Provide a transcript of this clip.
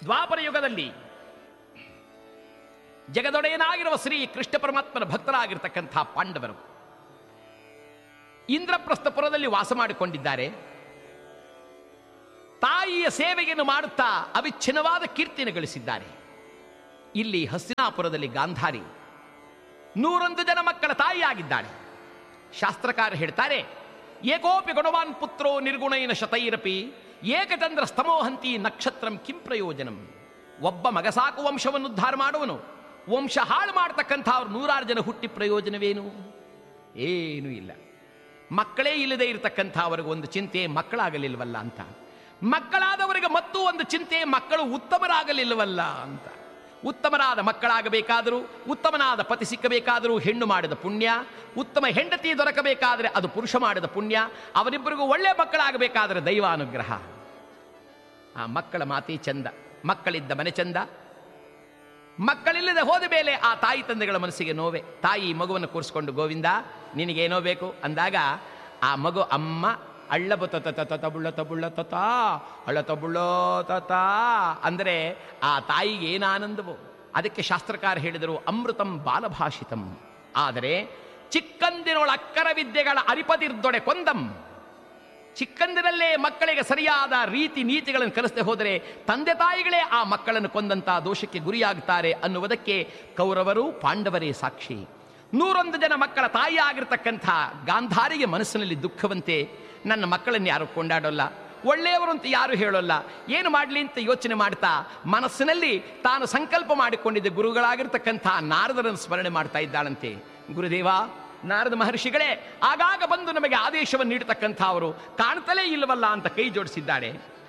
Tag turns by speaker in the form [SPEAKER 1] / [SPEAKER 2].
[SPEAKER 1] ದ್ವಾಪರ ಯುಗದಲ್ಲಿ ಜಗದೊಡೆಯನಾಗಿರುವ ಶ್ರೀ ಕೃಷ್ಣ ಪರಮಾತ್ಮನ ಭಕ್ತರಾಗಿರ್ತಕ್ಕಂಥ ಪಾಂಡವರು ಇಂದ್ರಪ್ರಸ್ಥಪುರದಲ್ಲಿ ವಾಸ ಮಾಡಿಕೊಂಡಿದ್ದಾರೆ ತಾಯಿಯ ಸೇವೆಯನ್ನು ಮಾಡುತ್ತಾ ಅವಿಚ್ಛಿನ್ನವಾದ ಕೀರ್ತಿಯನ್ನು ಗಳಿಸಿದ್ದಾರೆ ಇಲ್ಲಿ ಹಸ್ತಿನಾಪುರದಲ್ಲಿ ಗಾಂಧಾರಿ ನೂರೊಂದು ಜನ ಮಕ್ಕಳ ತಾಯಿಯಾಗಿದ್ದಾಳೆ ಶಾಸ್ತ್ರಕಾರ ಹೇಳ್ತಾರೆ ಏಕೋಪಿ ಗುಣವಾನ್ ಪುತ್ರೋ ನಿರ್ಗುಣೈನ ಶತೈರಪಿ ಏಕಚಂದ್ರ ಸ್ತಮೋಹಂತಿ ನಕ್ಷತ್ರಂ ಕಿಂ ಪ್ರಯೋಜನಂ ಒಬ್ಬ ಮಗ ಸಾಕು ವಂಶವನ್ನು ಉದ್ಧಾರ ಮಾಡುವನು ವಂಶ ಹಾಳು ಮಾಡತಕ್ಕಂಥ ಅವ್ರು ನೂರಾರು ಜನ ಹುಟ್ಟಿ ಪ್ರಯೋಜನವೇನು ಏನೂ ಇಲ್ಲ ಮಕ್ಕಳೇ ಇಲ್ಲದೆ ಇರತಕ್ಕಂಥ ಅವರಿಗೆ ಒಂದು ಚಿಂತೆ ಮಕ್ಕಳಾಗಲಿಲ್ವಲ್ಲ ಅಂತ ಮಕ್ಕಳಾದವರಿಗೆ ಮತ್ತೂ ಒಂದು ಚಿಂತೆ ಮಕ್ಕಳು ಉತ್ತಮರಾಗಲಿಲ್ಲವಲ್ಲ ಅಂತ ಉತ್ತಮರಾದ ಮಕ್ಕಳಾಗಬೇಕಾದರೂ ಉತ್ತಮನಾದ ಪತಿ ಸಿಕ್ಕಬೇಕಾದರೂ ಹೆಣ್ಣು ಮಾಡಿದ ಪುಣ್ಯ ಉತ್ತಮ ಹೆಂಡತಿ ದೊರಕಬೇಕಾದರೆ ಅದು ಪುರುಷ ಮಾಡಿದ ಪುಣ್ಯ ಅವರಿಬ್ಬರಿಗೂ ಒಳ್ಳೆ ಮಕ್ಕಳಾಗಬೇಕಾದರೆ ದೈವಾನುಗ್ರಹ ಆ ಮಕ್ಕಳ ಮಾತಿ ಚಂದ ಮಕ್ಕಳಿದ್ದ ಮನೆ ಚಂದ ಮಕ್ಕಳಿಲ್ಲದೆ ಹೋದ ಮೇಲೆ ಆ ತಾಯಿ ತಂದೆಗಳ ಮನಸ್ಸಿಗೆ ನೋವೆ ತಾಯಿ ಮಗುವನ್ನು ಕೂರಿಸ್ಕೊಂಡು ಗೋವಿಂದ ನಿನಗೇನೋ ಬೇಕು ಅಂದಾಗ ಆ ಮಗು ಅಮ್ಮ ಅಳ್ಳ ತತ ತತ ತಬುಳ್ಳ ತಬುಳ್ಳ ತತ ಅಳ್ಳ ತಬುಳ್ಳೋ ತತ ಅಂದರೆ ಆ ತಾಯಿಗೆ ಏನು ಆನಂದವೋ ಅದಕ್ಕೆ ಶಾಸ್ತ್ರಕಾರ ಹೇಳಿದರು ಅಮೃತಂ ಬಾಲಭಾಷಿತಂ ಆದರೆ ಚಿಕ್ಕಂದಿನೊಳ ಅಕ್ಕರ ವಿದ್ಯೆಗಳ ಅರಿಪತಿರ್ದೊಡೆ ಕೊಂದಂ ಚಿಕ್ಕಂದಿನಲ್ಲೇ ಮಕ್ಕಳಿಗೆ ಸರಿಯಾದ ರೀತಿ ನೀತಿಗಳನ್ನು ಕಲಿಸದೆ ಹೋದರೆ ತಂದೆ ತಾಯಿಗಳೇ ಆ ಮಕ್ಕಳನ್ನು ಕೊಂದಂತ ದೋಷಕ್ಕೆ ಗುರಿಯಾಗುತ್ತಾರೆ ಅನ್ನುವುದಕ್ಕೆ ಕೌರವರು ಪಾಂಡವರೇ ಸಾಕ್ಷಿ ನೂರೊಂದು ಜನ ಮಕ್ಕಳ ತಾಯಿ ಆಗಿರ್ತಕ್ಕಂಥ ಗಾಂಧಾರಿಗೆ ಮನಸ್ಸಿನಲ್ಲಿ ದುಃಖವಂತೆ ನನ್ನ ಮಕ್ಕಳನ್ನು ಯಾರು ಕೊಂಡಾಡೋಲ್ಲ ಒಳ್ಳೆಯವರು ಅಂತ ಯಾರು ಹೇಳೋಲ್ಲ ಏನು ಮಾಡಲಿ ಅಂತ ಯೋಚನೆ ಮಾಡ್ತಾ ಮನಸ್ಸಿನಲ್ಲಿ ತಾನು ಸಂಕಲ್ಪ ಮಾಡಿಕೊಂಡಿದ್ದ ಗುರುಗಳಾಗಿರ್ತಕ್ಕಂಥ ನಾರದರನ್ನು ಸ್ಮರಣೆ ಮಾಡ್ತಾ ಇದ್ದಾಳಂತೆ ಗುರುದೇವ ನಾರದ ಮಹರ್ಷಿಗಳೇ ಆಗಾಗ ಬಂದು ನಮಗೆ ಆದೇಶವನ್ನು ನೀಡತಕ್ಕಂಥ ಅವರು ಕಾಣ್ತಲೇ ಇಲ್ಲವಲ್ಲ ಅಂತ ಕೈ ಜೋಡಿಸಿದ್ದಾಳೆ